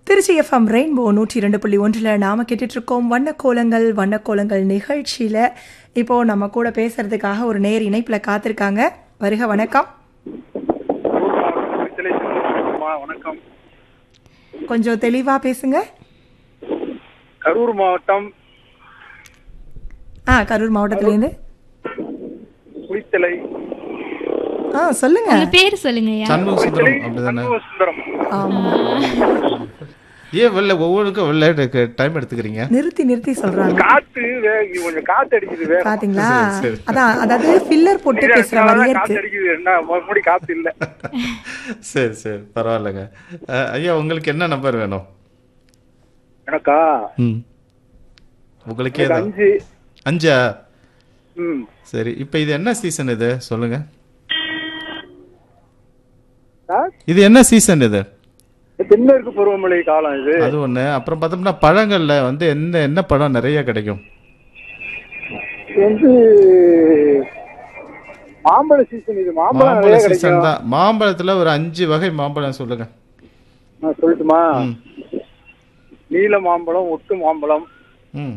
Trichy FM rainbow நூற்றி இரண்டு புள்ளி ஒன்றில் நாம் கேட்டுட்ருக்கோம் வண்ணக்கோலங்கள் வண்ணக்கோலங்கள் நிகழ்ச்சியில் இப்போது நம்ம கூட பேசுறதுக்காக ஒரு நேர் இணைப்பில் காத்திருக்காங்க வருக வணக்கம் திருச்சிலை செல்வகுமார்மா, வணக்கம் கொஞ்சம் தெளிவாக பேசுங்க கரூர் மாவட்டம் ஆ கரூர் மாவட்டத்துலேருந்து குளித்தலை ஆ சொல்லுங்க உங்க பேர் சொல்லுங்கய்யா சண்முக குளித்தலை சுந்தரம் அப்படிதானே சண்முக சுந்தரம் ஆமாம் ஏன் வெளில ஒவ்வொருக்கும் வெளில டைம் எடுத்துக்கிறீங்க நிறுத்தி நிறுத்தி சொல்கிறாங்க காத்து வே- இங்க கொஞ்சம் காத்து அடிக்குது வேற பாத்தீங்களா சரி, சரி. அதான் அதாவது ஃபில்லர் போட்டு பேசுகிற மாதிரியே காத்து இருக்கு அடிக்குது என்ன மறுபடி காத்து இல்ல சரி சரி பரவாயில்லைங்க அஹ், ஐயா உங்களுக்கு என்ன நம்பர் வேணும் எனக்கா ம் உங்களுக்கே எனக்கு தான் அஞ்சு அஞ்சா ம் சரி இப்போ இது என்ன சீசன் இது சொல்லுங்க சார் இது என்ன சீசன் இது தென்மேற்கு பருவமழை காலம் இது அது ஒண்ணு அப்புறம் பார்த்தோம்னா பழங்கள்ல வந்து என்ன என்ன பழம் நிறைய கிடைக்கும் இது வந்து மாம்பழ சீசன் இது மாம்பழம் மாம்பழ நிறைய சீசன் கிடைக்கும் தான் மாம்பழத்துல ஒரு அஞ்சு வகை மாம்பழம் சொல்லுங்க நான் சொல்லட்டுமா ம். நீல மாம்பழம் ஒட்டு மாம்பழம் ம்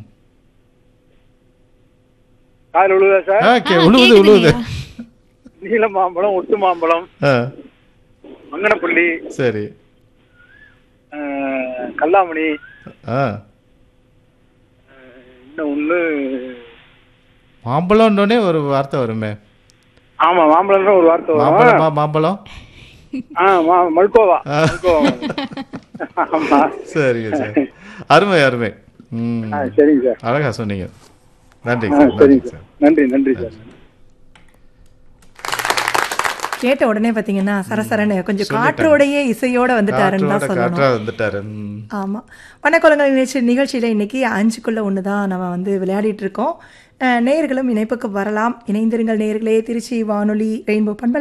கால் உழுதா சார் ஆ, கே- ஆ, உழுவுது கேக்குதுங்கய்யா. உழுவுது நீல மாம்பழம் ஒட்டு மாம்பழம் ஆ, மங்கனப்பள்ளி சரி அஹ், கல்லாமணி ஆ இன்னும் ஒண்ணு மாம்பழம்னோடனே ஒரு வார்த்தை வருமே ஆமா மாம்பழம் ஒரு வார்த்தை வரும் மாம்பழமா மாம்பழம் ஆ மா- மல்கோவா ஆ. மல்கோவா ஆமா சரிங்க சரி அருமை அருமை ம் ஆ, சரிங்க சார் அழகா சொன்னீங்க நன்றிங்க ஆ, சார் சரிங்க நன்றிங்க சார் சார் நன்றி நன்றி சார் கேட்ட உடனே பார்த்தீங்கன்னா சரசரன்னு கொஞ்சம் சொல்லிட்டாங்க. காற்றோடையே இசையோட வந்துட்டாருன்னு தான் காற்றோட சொல்லணும் காற்றா வந்துட்டாரு ம். ஆமாம் வண்ணக்குளங்கள் நிகழ்ச்சி நிகழ்ச்சியில் இன்னைக்கு அஞ்சுக்குள்ள ஒன்று தான் நம்ம வந்து விளையாடிட்டு இருக்கோம் அஹ், நேயர்களும் இணைப்புக்கு வரலாம் இணைந்திருங்கள் நேயர்களே திருச்சி வானொலி ரெயின்போ பண்பலை